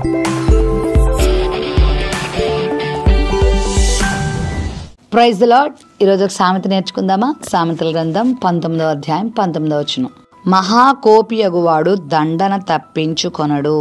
praise lord ఈరోజు ఒక సామెత నేర్చుకుందామా సామెతల గ్రంథం పంతొమ్మిదవ అధ్యాయం పంతొమ్మిదవ వచనం మహాకోపియగువాడు దండన తప్పించుకొనడు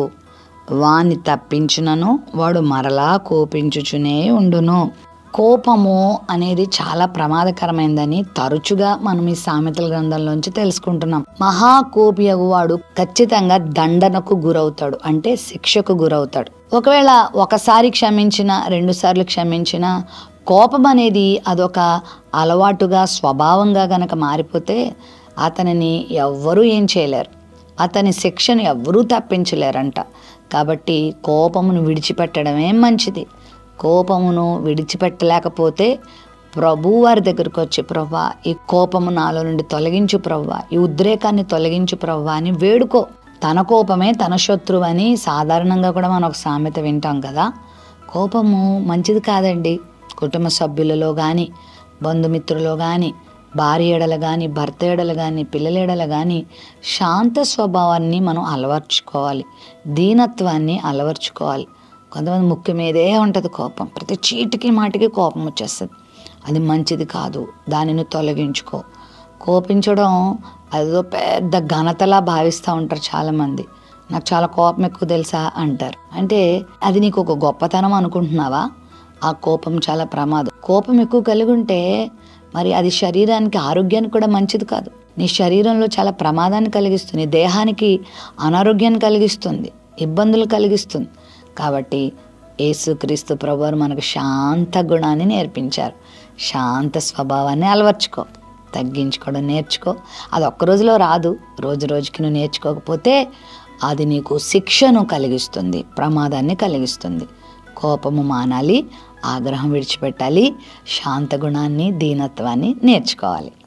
వాని తప్పించునను వాడు మరలా కోపించుచునే ఉండును కోపము అనేది చాలా ప్రమాదకరమైందని తరచుగా మనం ఈ సామెతల గ్రంథంలోంచి తెలుసుకుంటున్నాం మహాకోపియగువాడు ఖచ్చితంగా దండనకు గురవుతాడు అంటే శిక్షకు గురవుతాడు ఒకవేళ ఒకసారి క్షమించిన రెండు సార్లు క్షమించిన కోపం అనేది అదొక అలవాటుగా స్వభావంగా గనక మారిపోతే అతనిని ఎవ్వరూ ఏం చేయలేరు అతని శిక్షను ఎవ్వరూ తప్పించలేరంట కాబట్టి కోపమును విడిచిపెట్టడమే మంచిది కోపమును విడిచిపెట్టలేకపోతే ప్రభు వారి దగ్గరకు వచ్చి ప్రభా ఈ కోపము నాలో నుండి తొలగించు ప్రవ్వా ఈ ఉద్రేకాన్ని తొలగించు ప్రవ్వా అని వేడుకో తన కోపమే తన శత్రువు అని సాధారణంగా కూడా మనం ఒక సామెత వింటాం కదా కోపము మంచిది కాదండి కుటుంబ సభ్యులలో కానీ బంధుమిత్రులలో కానీ భార్య ఎడల కానీ భర్త ఎడల కానీ పిల్లల ఎడల కానీ శాంత స్వభావాన్ని మనం అలవర్చుకోవాలి దీనత్వాన్ని అలవర్చుకోవాలి కొంతమంది ముక్కు మీదే ఉంటుంది కోపం ప్రతి చీటికి మాటికి కోపం వచ్చేస్తుంది అది మంచిది కాదు దానిని తొలగించుకో కోపించడం అదో పెద్ద ఘనతలా భావిస్తూ ఉంటారు చాలామంది నాకు చాలా కోపం ఎక్కువ తెలుసా అంటారు అంటే అది నీకు ఒక గొప్పతనం అనుకుంటున్నావా ఆ కోపం చాలా ప్రమాదం కోపం ఎక్కువ కలిగి ఉంటే మరి అది శరీరానికి ఆరోగ్యానికి కూడా మంచిది కాదు నీ శరీరంలో చాలా ప్రమాదాన్ని కలిగిస్తుంది దేహానికి అనారోగ్యాన్ని కలిగిస్తుంది ఇబ్బందులు కలిగిస్తుంది కాబట్టి యేసుక్రీస్తు ప్రభువారు మనకు శాంత గుణాన్ని నేర్పించారు శాంత స్వభావాన్ని అలవర్చుకో తగ్గించుకోవడం నేర్చుకో అది ఒక్క రోజులో రాదు రోజు రోజుకి నువ్వు నేర్చుకోకపోతే అది నీకు శిక్షను కలిగిస్తుంది ప్రమాదాన్ని కలిగిస్తుంది కోపము మానాలి ఆగ్రహం విడిచిపెట్టాలి శాంత గుణాన్ని దీనత్వాన్ని నేర్చుకోవాలి